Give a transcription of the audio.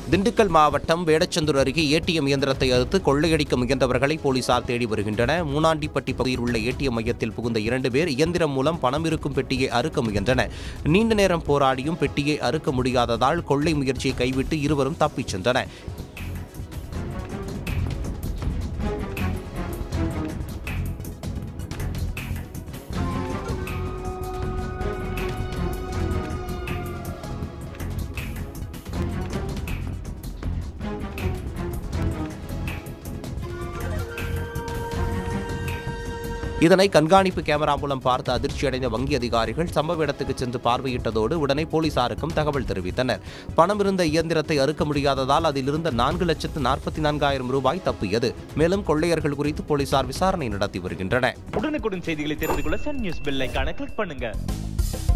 திண்டுக்கல் மாவட்டம் வேடச்சந்தூர் அருகே ஏடிஎம் இயந்திரத்தை அறுத்து கொள்ளையடிக்க முயன்றவர்களை போலீசார் தேடி வருகின்றனர் மூனாண்டிப்பட்டி பகுதியில் உள்ள ஏடிஎம் மையத்தில் புகுந்த இரண்டு பேர் இயந்திரம் மூலம் பணம் இருக்கும் பெட்டியை அறுக்க முயன்றனர் நீண்ட நேரம் போராடியும் பெட்டியை அறுக்க முடியாததால் கொள்ளை முயற்சியை கைவிட்டு இருவரும் தப்பிச் சென்றனர் இதனை கண்காணிப்பு கேமரா மூலம் பார்த்து அதிர்ச்சியடைந்த வங்கி அதிகாரிகள் சம்பவ இடத்துக்கு சென்று பார்வையிட்டதோடு உடனே போலீசாருக்கும் தகவல் தெரிவித்தனர் பணம் இருந்த இயந்திரத்தை அறுக்க முடியாததால் அதில் இருந்த நான்கு லட்சத்து நாற்பத்தி நான்காயிரம் ரூபாய் தப்பியது மேலும் கொள்ளையர்கள் குறித்து போலீசார் விசாரணை நடத்தி வருகின்றனர் உடனுக்குடன் செய்திகளை தெரிந்து கொள்ள சன் நியூஸ் பெல் ஐகானை கிளிக் பண்ணுங்க